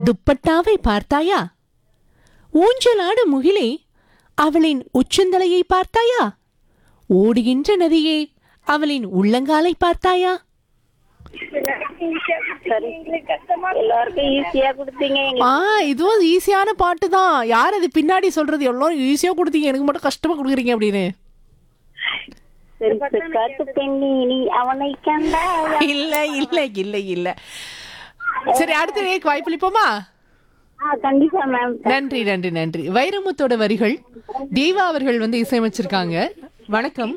துப்பட்டாவை பார்த்தாயா ஊஞ்சலாடு முகிலே அவளின் உச்சந்தலையை பார்த்தாயா ஓடுகின்ற நதியே அவளின் உள்ளங்காலை பார்த்தாயா சரி எல்லாருக்கும் ஈஸியா கொடுத்தீங்க எங்க ஆ இதுவும் ஈஸியான பாட்டு தான் யார் அது பின்னாடி சொல்றது எவ்வளோ ஈஸியா கொடுத்தீங்க எனக்கு மட்டும் கஷ்டமா கொடுக்குறீங்க அப்படின்னு காத்து பெண்ணி நீ அவனை கண்டா இல்ல இல்ல இல்ல இல்ல சரி அடுத்த நேருக்கு வாய்ப்பளிப்போமா ஆ கண்டிப்பா மேம் நன்றி நன்றி நன்றி வைரமுத்தோட வரிகள் தேவா அவர்கள் வந்து இசையமைச்சிருக்காங்க வணக்கம்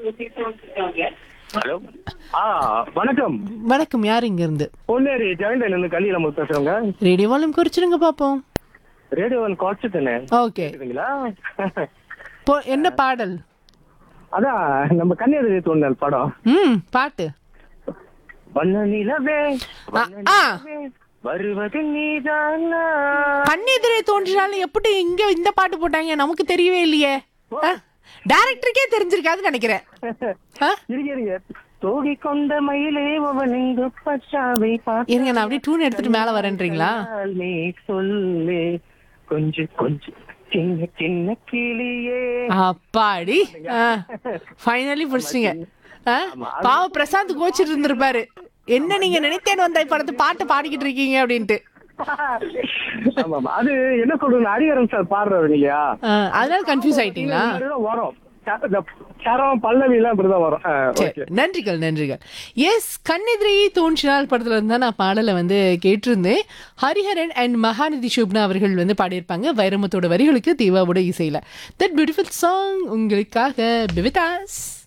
ஹலோ ஆ வணக்கம் வணக்கம் யார் இங்க இருந்து பொன்னேரி ஜெகண்டன் இருந்து கல்லியில நம்ம பேசுறோங்க ரேடியோ வால்யூம் குறிச்சிருங்க பாப்போம் ரேடியோ ஒன் குறைச்சிட்டேனே ஓகே கேக்குதுங்களா போ என்ன பாடல் அதான் நம்ம கன்னியாகுமரி தோண்டல் படம் ம் பாட்டு வண்ண நிலவே ஆ, ஆ வருவது நீதானா கண்ணெதிரே தோன்றினாலும் எப்படி இங்க இந்த பாட்டு போட்டாங்க நமக்கு தெரியவே இல்லையே டைரக்டருக்கே தெரிஞ்சிருக்காதுன்னு நினைக்கிறேன் ஆ? இருங்க இருங்க தோடி கொண்ட மயிலே அவன் இங்கு பச்சாவை இருங்க நான் அப்படியே டூன் எடுத்துட்டு மேல வரேன்றீங்களா பார்த்தால் நீ சொல்லு கொஞ்சம் கொஞ்சம் சின்ன சின்ன கிளியே அப்பாடி ஃபைனலி பிடிச்சிங்க பாவ பிரசாந்த் கோச்சிட்டு இருந்திருப்பாரு என்ன நீங்க நினைத்தேன் வந்த படத்தை பாட்டு பாடிக்கிட்டு இருக்கீங்க அப்படின்ட்டு ஆமா ஆமா. அது என்ன சொல்றது ஹரிஹரன் சார் பாடுறாரு இல்லையா ஆ, அதனால கன்ஃபியூஸ் ஆயிட்டீங்களா இந்த மாதிரிதான் வரும் ச- இந்த சரம் பல்லவி எல்லாம் இப்படிதான் வரும் ஆ, சரி okay. நன்றிகள் நன்றிகள் எஸ் கண்ணெதிரையே தோன்றினால் படத்துல இருந்து தான் நான் பாடலை வந்து கேட்டிருந்தேன் ஹரிஹரன் அண்ட் மகாநிதி சுப்னா அவர்கள் வந்து பாடியிருப்பாங்க வைரமுத்தோட வரிகளுக்கு தேவாவோட இசையில தட் பியூட்டிஃபுல் சாங் உங்களுக்காக பிவிதாஸ்